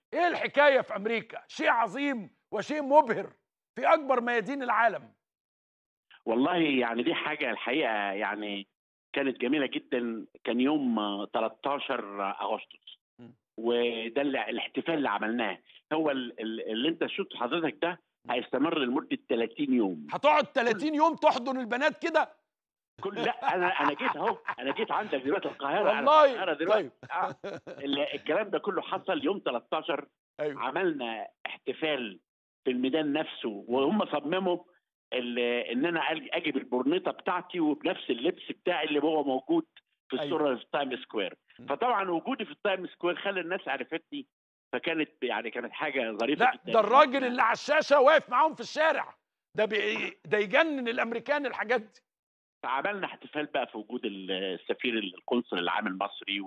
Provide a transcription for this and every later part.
ايه الحكايه في امريكا شيء عظيم وشيء مبهر في اكبر ميادين العالم والله يعني دي حاجه الحقيقه يعني كانت جميله جدا كان يوم آه، 13 اغسطس م. وده اللي الاحتفال اللي عملناه هو ال- ال- اللي انت شفته حضرتك ده هيستمر لمده 30 يوم هتقعد 30 يوم تحضن البنات كده كل لا انا انا جيت اهو انا جيت عندك دلوقتي القاهره أنا في والله القاهره دلوقتي طيب آه. ال- الكلام ده كله حصل يوم 13 ايوه عملنا احتفال في الميدان نفسه وهم صمموا ال- ان انا أج- اجيب البورنيطه بتاعتي وبنفس اللبس بتاعي اللي هو موجود في أيوة. الصوره في تايم سكوير م. فطبعا وجودي في التايم سكوير خلى الناس عرفتني فكانت يعني كانت حاجه ظريفه لا جدا ده الراجل اللي على الشاشه واقف معاهم في الشارع ده بي... ده يجنن الامريكان الحاجات دي فعملنا احتفال بقى في وجود السفير القنصل العام المصري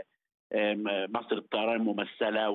ومصر الطيران الممثله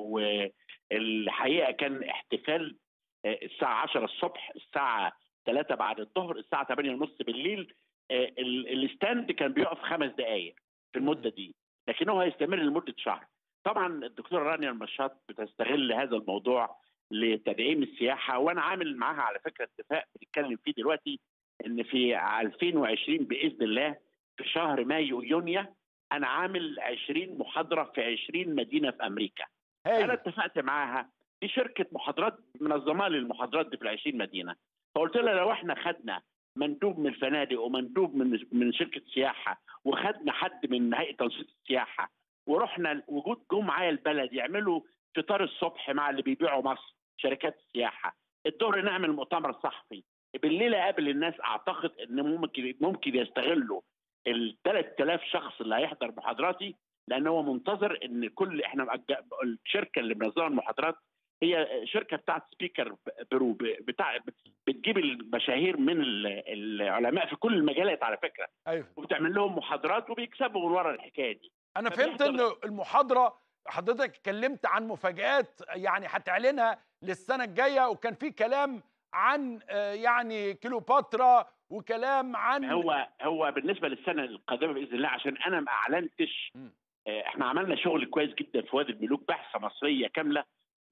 والحقيقه كان احتفال آه، الساعه 10 الصبح الساعه 3 بعد الظهر الساعه 8 ونص بالليل آه، ال- الستاند كان بيقف خمس دقائق في المده دي لكن هو هيستمر لمده شهر طبعا الدكتوره رانيا المشاط بتستغل هذا الموضوع لتدعيم السياحه وانا عامل معاها على فكره اتفاق بنتكلم فيه دلوقتي ان في 2020 باذن الله في شهر مايو يونيو انا عامل 20 محاضره في 20 مدينه في امريكا انا هايل اتفقت معاها في شركه محاضرات منظمه لي المحاضرات دي في ال 20 مدينه فقلت لها لو احنا خدنا مندوب من الفنادق ومندوب من من شركه سياحه وخدنا حد من هيئه تنشيط السياحه ورحنا وجود جم معايا البلد يعملوا فطار الصبح مع اللي بيبيعوا مصر شركات السياحه الظهر نعمل مؤتمر صحفي بالليل اقابل الناس اعتقد ان ممكن ممكن يستغلوا ال 3000 شخص اللي هيحضر محاضراتي لان هو منتظر ان كل احنا مأج- الشركه اللي منظمه المحاضرات هي شركه بتاعت سبيكر برو بتاع بتجيب المشاهير من ال- العلماء في كل المجالات على فكره ايوه وبتعمل لهم محاضرات وبيكسبوا من ورا الحكايه دي انا طب فهمت يحضر- ان المحاضره حضرتك اتكلمت عن مفاجآت يعني هتعلنها للسنه الجايه وكان في كلام عن آه، يعني كليوباترا وكلام عن هو هو بالنسبه للسنه القادمه باذن الله عشان انا ما اعلنتش مم. آه، احنا عملنا شغل كويس جدا في وادي الملوك بعثه مصريه كامله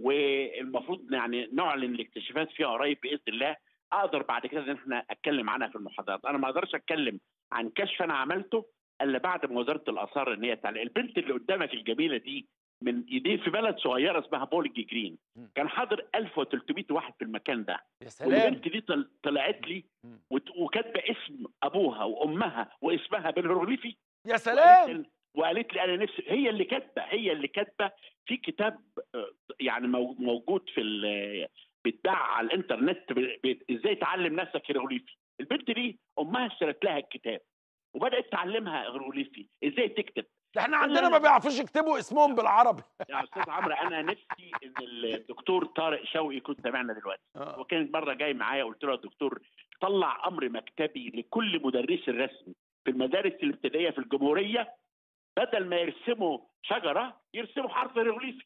والمفروض يعني نعلن الاكتشافات فيها قريب باذن الله اقدر بعد كده ان احنا اتكلم عنها في المحاضرات انا ما اقدرش اتكلم عن كشف انا عملته الا بعد ما وزاره الاثار ان هي تعلن البنت اللي قدامك الجميله دي من ايديه في بلد صغيره اسمها بولج جرين مم. كان حاضر 1300 واحد في المكان ده يا سلام والبنت دي طل- طلعت لي مم. وت- وكاتبه اسم ابوها وامها واسمها بالهيروغليفي يا وقالت سلام لي- وقالت لي انا نفسي هي اللي كاتبه هي اللي كاتبه في كتاب آه، يعني مو- موجود في ال- بيتباع على الانترنت ب- ب- ازاي تعلم نفسك هيروغليفي البنت دي امها اشترت لها الكتاب وبدات تعلمها هيروغليفي ازاي تكتب ده احنا عندنا ما بيعرفوش يكتبوا اسمهم بالعربي يا استاذ عمرو انا نفسي ان الدكتور طارق شوقي يكون سامعنا دلوقتي آه. وكان مره جاي معايا قلت له يا دكتور طلع امر مكتبي لكل مدرس الرسم في المدارس الابتدائيه في الجمهوريه بدل ما يرسموا شجره يرسموا حرف هيروغليفي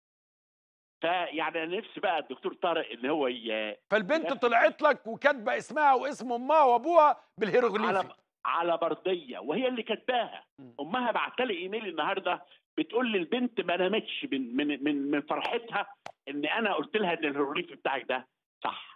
فيعني انا نفسي بقى الدكتور طارق ان هو ي... فالبنت لا. طلعت لك وكاتبه اسمها واسم امها وابوها بالهيروغليفي على على برديه وهي اللي كاتباها مم. امها بعت لي ايميل النهارده بتقول لي البنت ما نامتش من من من من فرحتها ان انا قلت لها ان الهيروغليفي بتاعك ده صح